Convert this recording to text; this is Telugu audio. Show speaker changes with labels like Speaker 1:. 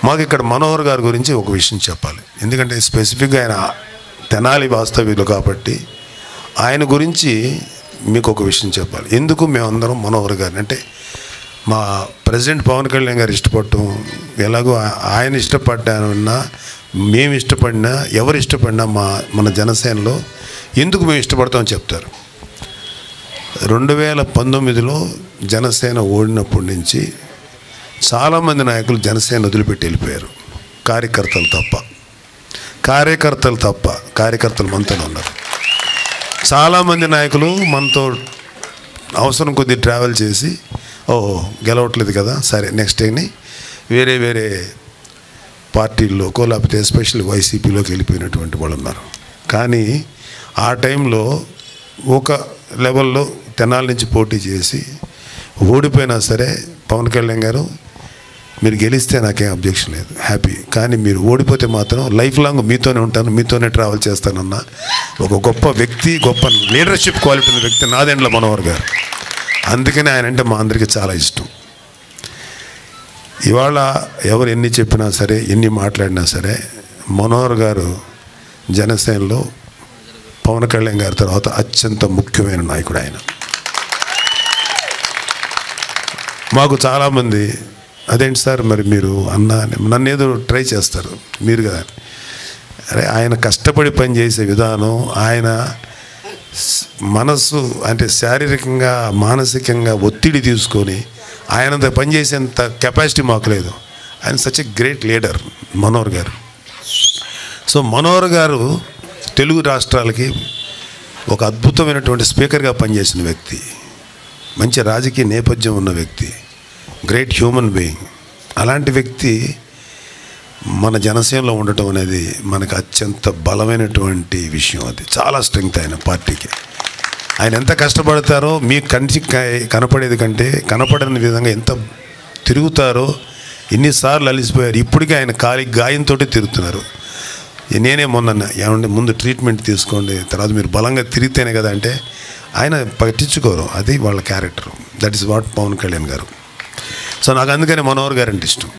Speaker 1: మాకు ఇక్కడ మనోహర్ గారి గురించి ఒక విషయం చెప్పాలి ఎందుకంటే స్పెసిఫిక్గా ఆయన తెనాలి వాస్తవ్యులు కాబట్టి ఆయన గురించి మీకు ఒక విషయం చెప్పాలి ఎందుకు మేమందరం మనోహర్ గారిని అంటే మా ప్రెసిడెంట్ పవన్ కళ్యాణ్ గారు ఇష్టపడటం ఎలాగో ఆ- ఆయన ఇష్టపడ్డానన్నా మేము ఇష్టపడినా ఎవరు ఇష్టపడినా మా మన జనసేనలో ఎందుకు మేము ఇష్టపడతామని చెప్తారు రెండు వేల పంతొమ్మిదిలో జనసేన ఓడినప్పటి నుంచి చాలామంది నాయకులు జనసేన వదిలిపెట్టి వెళ్ళిపోయారు కార్యకర్తలు తప్ప కార్యకర్తలు తప్ప కార్యకర్తలు మనతోనే ఉన్నారు చాలామంది నాయకులు మనతో అవసరం కొద్ది ట్రావెల్ చేసి ఓహో గెలవట్లేదు కదా సరే నెక్స్ట్ టైంని వేరే వేరే పార్టీల్లోకో లేకపోతే ఎస్పెషల్లీ వైసీపీలోకి వెళ్ళిపోయినటువంటి వాళ్ళు ఉన్నారు కానీ ఆ టైంలో ఒక లెవెల్లో తెనాల నుంచి పోటీ చేసి ఓడిపోయినా సరే పవన్ కళ్యాణ్ గారు మీరు గెలిస్తే నాకేం అబ్జెక్షన్ లేదు హ్యాపీ కానీ మీరు ఓడిపోతే మాత్రం లైఫ్ లాంగ్ మీతోనే ఉంటాను మీతోనే ట్రావెల్ చేస్తానన్న ఒక గొప్ప వ్యక్తి గొప్ప లీడర్షిప్ క్వాలిటీ ఉన్న వ్యక్తి నాదెండ్ల మనోహర్ గారు అందుకని ఆయన అంటే మా అందరికీ చాలా ఇష్టం ఇవాళ ఎవరు ఎన్ని చెప్పినా సరే ఎన్ని మాట్లాడినా సరే మనోహర్ గారు జనసేనలో పవన్ కళ్యాణ్ గారి తర్వాత అత్యంత ముఖ్యమైన నాయకుడు ఆయన మాకు చాలామంది అదేంటి సార్ మరి మీరు అన్న నన్ను ఏదో ట్రై చేస్తారు మీరు కదా అరే ఆయన కష్టపడి పనిచేసే విధానం ఆయన స్- మనసు అంటే శారీరకంగా మానసికంగా ఒత్తిడి తీసుకొని ఆయనంత పనిచేసేంత కెపాసిటీ మాకు లేదు ఆయన such a great leader Manohar garu so Manohar గారు తెలుగు రాష్ట్రాలకి ఒక అద్భుతమైనటువంటి స్పీకర్గా పనిచేసిన వ్యక్తి మంచి రాజకీయ నేపథ్యం ఉన్న వ్యక్తి గ్రేట్ హ్యూమన్ బీయింగ్ అలాంటి వ్యక్తి మన జనసేనలో ఉండటం అనేది మనకు అత్యంత బలమైనటువంటి విషయం అది చాలా స్ట్రెంగ్త్ ఆయన పార్టీకి ఆయన ఎంత కష్టపడతారో మీ కంటికి క- కనపడేది కంటే కనపడని విధంగా ఎంత తిరుగుతారో ఎన్నిసార్లు అలిసిపోయారు ఇప్పటికీ ఆయన కాలి గాయంతో తిరుగుతున్నారు నేనే మొన్న ఏమంటే ముందు ట్రీట్మెంట్ తీసుకోండి తర్వాత మీరు బలంగా తిరిగితేనే కదా అంటే ఆయన పట్టించుకోరు అది వాళ్ళ character that is what Pawan Kalyan garu so నాకు అందుకని మనోహర్ గారు అంటే ఇష్టం